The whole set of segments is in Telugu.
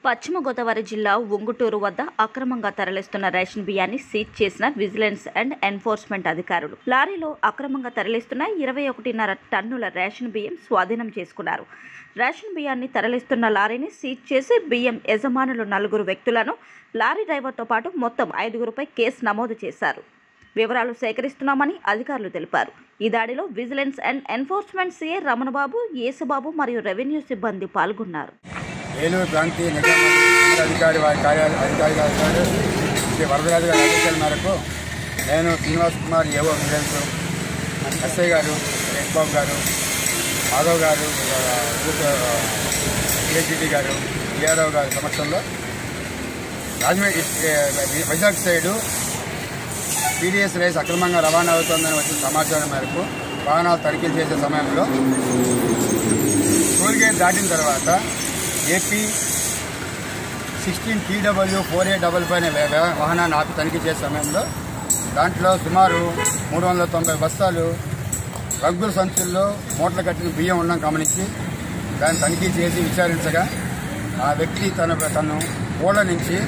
పశ్చిమ గోదావరి జిల్లా ఉంగుటూరు వద్ద అక్రమంగా తరలిస్తున్న రేషన్ బియ్యాన్ని సీజ్ చేసిన విజిలెన్స్ అండ్ ఎన్ఫోర్స్మెంట్ అధికారులు లారీలో అక్రమంగా తరలిస్తున్న ఇరవై ఒకటిన్నర టన్నుల రేషన్ బియ్యం స్వాధీనం చేసుకున్నారు రేషన్ బియ్యాన్ని తరలిస్తున్న లారీని సీజ్ చేసి బియ్యం యజమానులు నలుగురు వ్యక్తులను లారీ డ్రైవర్తో పాటు మొత్తం ఐదుగురుపై కేసు నమోదు చేశారు వివరాలు సేకరిస్తున్నామని అధికారులు తెలిపారు ఈ దాడిలో vigilance and enforcement CA Ramanababu Yesubabu మరియు రెవెన్యూ సిబ్బంది పాల్గొన్నారు ఏలూరు ప్రాంతీయ నిజామాబాద్ అధికారి వారి కార్యాలయ అధికారి గారు శ్రీ వరదరాజు గారి ఆదేశాల మేరకు నేను శ్రీనివాస్ కుమార్ ఏవో విజిలెన్స్ ఎస్ఐ గారు బాబు గారు మాధవ్ గారు ఏజీటీ గారు డిఆర్ఓ గారి సమక్షంలో Rajahmundry Vizag side PDS rice అక్రమంగా రవాణా అవుతోందని వచ్చిన సమాచారం మేరకు వాహనాలు తనిఖీలు చేసే సమయంలో టోల్గేట్ దాటిన తర్వాత AP sixteen TW four A double five అనే వే- వే- వాహనాన్ని ఆపి తనిఖీ చేసే సమయంలో దాంట్లో సుమారు మూడు వందల తొంభై బస్తాలు రగ్గుల సంచుల్లో మూటలు కట్టిన బియ్యం ఉండడం గమనించి దాన్ని తనిఖీ చేసి విచారించగా ఆ వ్యక్తి తన తను ఊళ్ళ నుంచి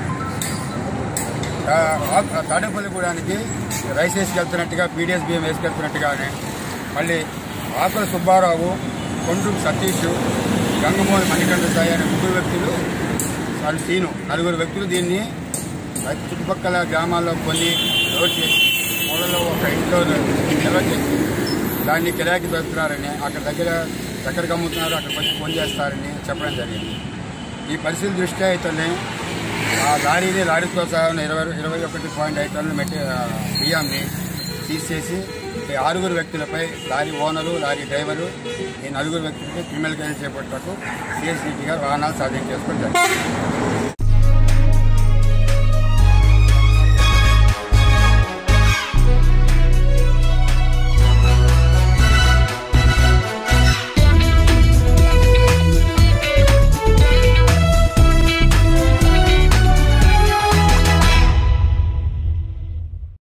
ఆ, ఆ- తాడేపల్లిగూడానికి రైస్ వేసుకెళ్తున్నట్టుగా పీడిఎస్ బియ్యం వేసుకెళ్తున్నట్టుగానే మళ్ళీ ఆకుల సుబ్బారావు కొండ్రు సతీష్ గంగమూలి మణికంఠ సాయి అనే ముగ్గురు వ్యక్తులు వాళ్ళు సీను నలుగురు వ్యక్తులు దీన్ని ఆ చుట్టుపక్కల గ్రామాల్లో కొన్ని లోడ్ చేసి ఊళ్ళలో ఒక ఇంట్లో నిల్వ చేసి దాన్ని కిరాకి దొరుకుతున్నారని అక్కడ దగ్గర ఎక్కడికి అమ్ముతున్నారు అక్కడికి వచ్చి ఫోన్ చేస్తారని చెప్పడం జరిగింది ఈ పరిస్థితి దృష్ట్యా ఇతన్ని ఆ లారీని లారీతో సహా ఉన్న ఇరవై ఇరవై ఒకటి పాయింట్ ఐదు టన్నుల మెటీ ఆ, బియ్యాన్ని తీసేసి ఈ ఆరుగురు వ్యక్తులపై లారీ ఓనరు లారీ డ్రైవరు ఈ నలుగురు వ్యక్తులపై క్రిమినల్ కేసు చేపట్టకు సిఎస్సిపి గారు వాహనాలు స్వాధీనం చేసుకోవడం జరిగింది